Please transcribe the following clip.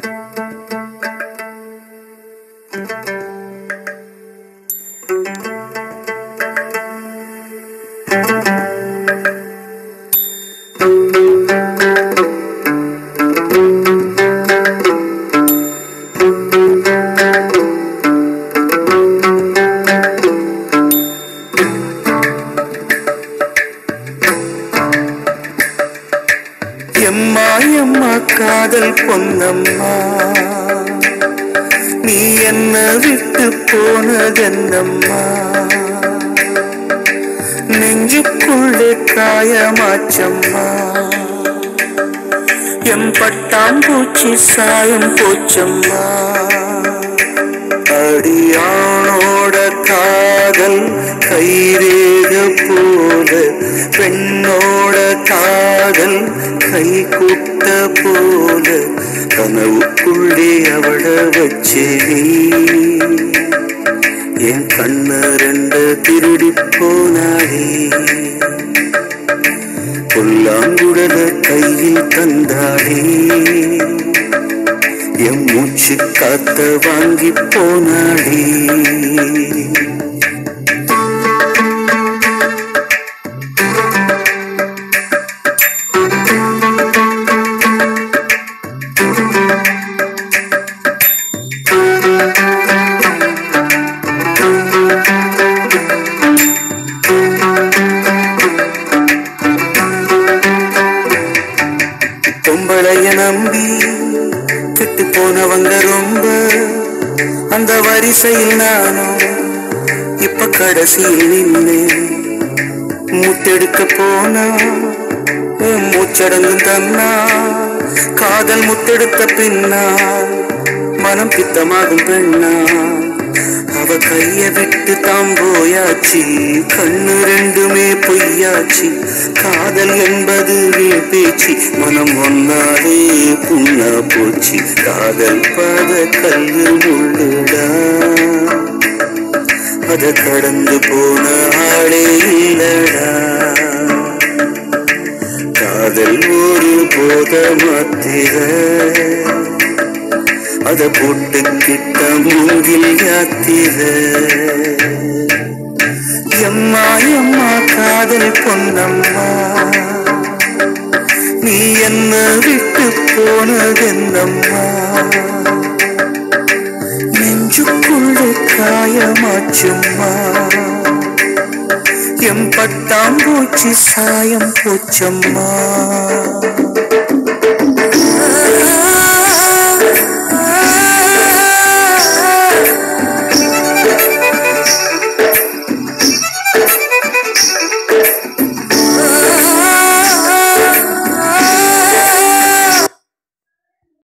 எம்மா எம்மா காதல் பொன்னம்மா நீ என்ன விட்டு போனதென்னம்மா நெஞ்சுக்குள்ளே காயமாச்சம்மா எம் பட்டாம்பூச்சி சாயம் போச்சம்மா அடியானோட காதல் கைரேக போல பெண்ணோட காதல் கை குட்ட போல கனவுக்குள்ளே அவள வச்சே நீ என் கண்ண ரெண்டு திருடி போனாடே புல்லாங்குழல கையில் தந்தாடே என் மூச்சு காத்த வாங்கி போனாடே பொம்பளைய நம்பி கெட்டு போனவங்க ரொம்ப அந்த வரிசையில் நானும் இப்ப கடைசியில் நின்னேன் முத்தெடுக்க போனா உன் மூச்சடங்கும் தன்னா காதல் முத்தெடுத்த பின்னா மனம் பித்தமாகும் பெண்ணா அவ கைய விட்டு தாம் போயாச்சு கண்ணு ரெண்டுமே பொய்யாச்சு காதல் என்பது வீண் பேச்சு மனம் ஒன்னாலே புண்ணா போச்சு காதல் பாத கல்லு முள்ளுடா அத கடந்து போன ஆளே இல்லடா காதல் ஒரு போத மாத்திர அத போட்டுக்கிட்ட மூங்கில் யாத்திர எம்மா எம்மா காதல் பொன்னம்மா நீ என்ன விட்டு போனதென்னம்மா நெஞ்சுக்குள்ளே காயமாச்சும்மா எம் பட்டாம்பூச்சி சாயம் போச்சம்மா